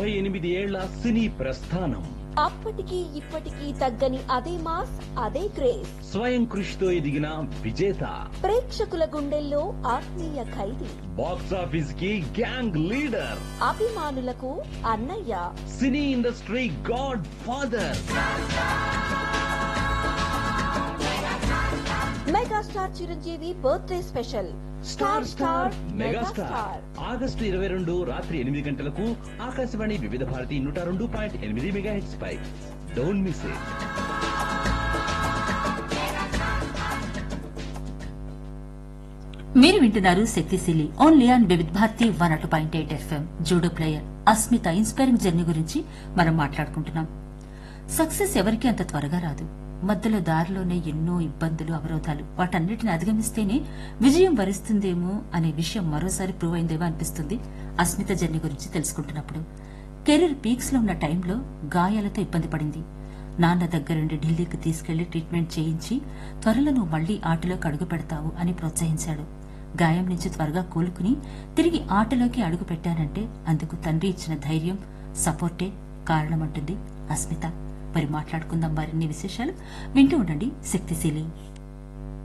ముప్పై ఎనిమిది ఏళ్ల సినీ ప్రస్థానం అప్పటికి ఇప్పటికీ తగ్గని అదే మాస్ అదే క్రేజ్ స్వయం కృషితో ఎదిగిన విజేత ప్రేక్షకుల గుండెల్లో ఆత్మీయ ఖైదీ బాక్స్ ఆఫీస్ కి గ్యాంగ్ లీడర్ అభిమానులకు అన్నయ్య cine industry god father megastar Chiranjeevi birthday special star star megastar August ఇరవై రెండు రాత్రి ఎనిమిది గంటలకు ఆకాశవాణి వివిధ భారతి నూట రెండు పాయింట్ ఎనిమిది మెగా హెచ్ పై డోంట్ మిస్ ఇట్ మీరు వింటున్నారు శక్తిశీలి only on Vividh Bharati one two point eight FM judo player Asmita inspiring journey గురించి మనం మాట్లాడుకుంటున్నాం సక్సెస్ ఎవరికి అంత త్వరగా రాదు మధ్యలో దారిలోనే ఎన్నో ఇబ్బందులు అవరోధాలు వాటన్నిటిని అధిగమిస్తేనే విజయం వరిస్తుందేమో అనే విషయం మరోసారి ప్రూవ్ అయిందేమో అనిపిస్తుంది అస్మిత జర్నీ గురించి తెలుసుకుంటున్నప్పుడు కెరీర్ పీక్స్ లో ఉన్న టైంలో గాయాలతో ఇబ్బంది పడింది నాన్న దగ్గరుండి ఢిల్లీకి తీసుకెళ్లి ట్రీట్మెంట్ చేయించి త్వరలో నువ్వు మళ్లీ ఆటలోకి అడుగు పెడతావు అని ప్రోత్సహించాడు గాయం నుంచి త్వరగా కోలుకుని తిరిగి ఆటలోకి అడుగు పెట్టానంటే అందుకు తండ్రి ఇచ్చిన ధైర్యం సపోర్టే కారణమంటుంది అస్మిత మరి మాట్లాడుకుందాం మరిన్ని విశేషాలు వింటూ ఉండండి శక్తిశీలి